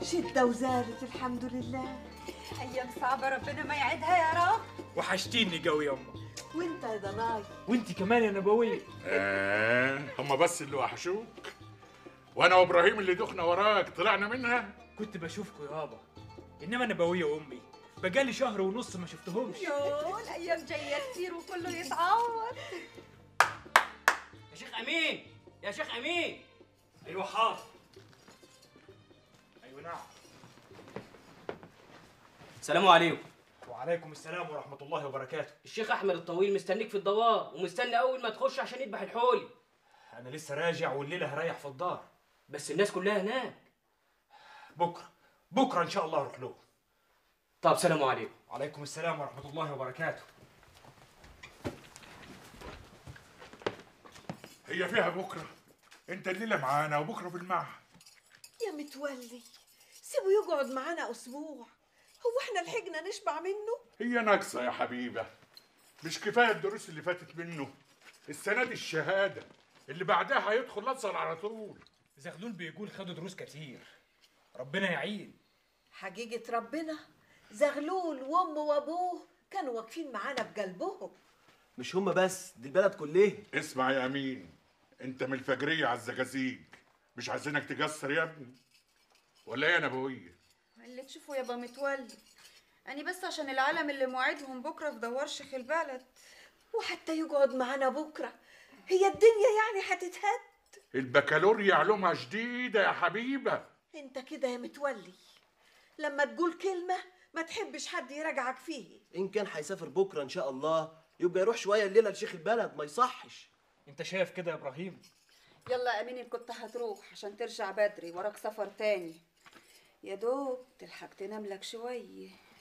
شدة وزالت الحمد لله ايام صعبه ربنا ما يعيدها يا رب وحشتيني قوي يما وانت يا ضناي وانت كمان يا نبوية آه هم بس اللي وحشوك وانا وابراهيم اللي دخنا وراك طلعنا منها كنت بشوفكوا يابا انما نبوية وامي بقالي شهر ونص ما شفتهمش يوه الايام جايه كتير وكله يتعوض يا شيخ امين يا شيخ امين ايوه حاضر ايوه نعم السلام عليكم وعليكم السلام ورحمة الله وبركاته الشيخ احمد الطويل مستنيك في الدوار ومستني اول ما تخش عشان يذبح الحول انا لسه راجع والليلة هريح في الدار بس الناس كلها هناك بكرة بكرة ان شاء الله اروح له طب سلام عليكم وعليكم السلام ورحمة الله وبركاته هي فيها بكره انت الليله معانا وبكره في المعهد يا متولي سيبه يقعد معانا اسبوع هو احنا لحقنا نشبع منه هي ناقصه يا حبيبه مش كفايه الدروس اللي فاتت منه السنه دي الشهاده اللي بعدها هيدخل الازهر على طول زغلول بيقول خدوا دروس كتير ربنا يعين حقيقة ربنا زغلول وامه وابوه كانوا واقفين معانا بقلبهم مش هما بس دي البلد كلها اسمع يا امين انت من الفجريه على الزجاجيج مش عايزينك تجسر يا ابني ولا ايه يا نبويه اللي تشوفه يابا متولي أنا بس عشان العالم اللي موعدهم بكرة في دوار شيخ البلد وحتى يقعد معانا بكرة هي الدنيا يعني هتتهد البكالوريا علومها شديده يا حبيبه انت كده يا متولي لما تقول كلمة ما تحبش حد يراجعك فيه ان كان هيسافر بكره ان شاء الله يبقى يروح شويه الليله لشيخ البلد ما يصحش انت شايف كده يا ابراهيم يلا يا أمين إن كنت هتروح عشان ترجع بدري وراك سفر تاني يا دوب تلحق تنام لك شوية